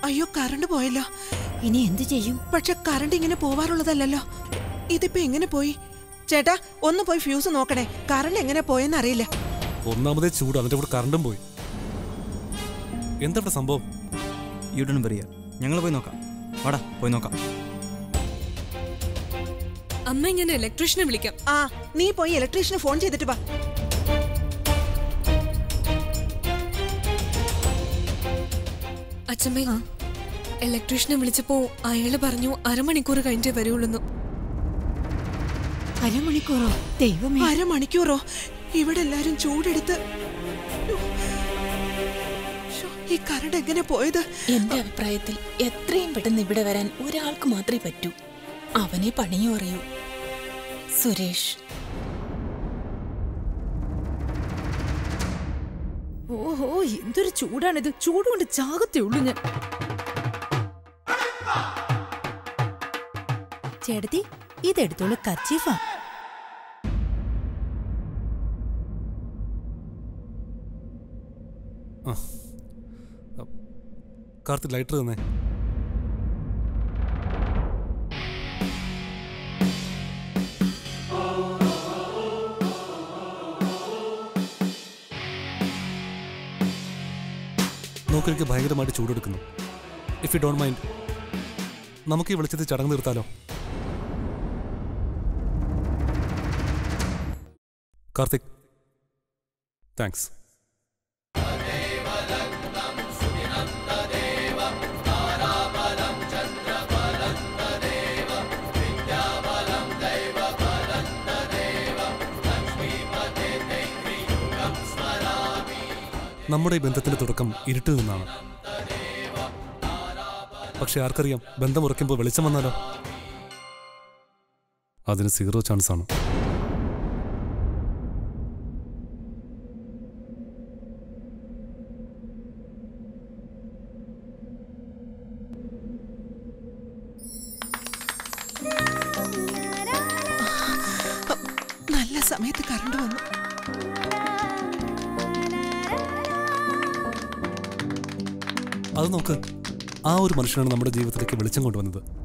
അയ്യോ കറണ്ട് പോയല്ലോ ഇനി എന്തു ചെയ്യും പക്ഷെ കറണ്ട് ഇങ്ങനെ പോവാറുള്ളതല്ലല്ലോ ഇതിപ്പോ എങ്ങനെ പോയി ചേട്ടാ ഒന്ന് പോയി ഫ്യൂസ് നോക്കണേ കറണ്ട് എങ്ങനെ പോയെന്ന് അറിയില്ല ഒന്നാമതേ ചൂട് അതിന്റെ കൂടെ കറണ്ടും പോയി എന്താ ഇവിടെ സംഭവം യൂട്ടൺ പറയാ ഞങ്ങൾ പോയി നോക്കാം വാടാ പോയി നോക്കാം അമ്മ ഞാൻ ഇലക്ട്രീഷ്യനെ വിളിക്കാം ആ നീ പോയി ഇലക്ട്രീഷ്യന് ഫോൺ ചെയ്തിട്ട് വാ അച്ഛമ്മ ഇലക്ട്രീഷ്യനെ വിളിച്ചപ്പോ അയാള് പറഞ്ഞു അരമണിക്കൂർ കഴിഞ്ഞേ വരുള്ളൂ അരമണിക്കൂറോ ദൈവമേ അരമണിക്കൂറോ ഇവിടെ എല്ലാരും ചൂടെടുത്ത് ശ്ശോ, ഈ കറണ്ട് എങ്ങനെ പോയത് എന്റെ അഭിപ്രായത്തിൽ എത്രയും പെട്ടെന്ന് ഇവിടെ വരാൻ ഒരാൾക്ക് മാത്രമേ പറ്റൂ അവനെ പണിയും അറിയൂ സുരേഷ് ഓഹോ എന്തൊരു ചൂടാണിത് ചൂടുകൊണ്ട് ചാകത്തേ ഉള്ളൂ ഞാൻ ചേട്ടത്തി ഇതെടുത്തോളൂ കച്ചീഫാ കാർത്തിക് ലൈറ്റർ തന്നെ നോക്കെനിക്ക് ഭയങ്കരമായിട്ട് ചൂടെടുക്കുന്നു ഇഫ് യു ഡോണ്ട് മൈൻഡ് നമുക്ക് ഈ വെളിച്ചത്തിൽ ചടങ്ങ് നിർത്താലോ കാർത്തിക് താങ്ക്സ് നമ്മുടെ ഈ ബന്ധത്തിന്റെ തുടക്കം ഇരുട്ടിൽ നിന്നാണ് പക്ഷെ ആർക്കറിയാം ബന്ധം ഉറയ്ക്കുമ്പോൾ വെളിച്ചം വന്നാലോ അതിന് സീറോ ചാൻസ് ആണ് നല്ല സമയത്ത് കറണ്ട് വന്നു അത് നോക്ക് ആ ഒരു മനുഷ്യനാണ് നമ്മുടെ ജീവിതത്തിലേക്ക് വെളിച്ചം കൊണ്ടുവന്നത്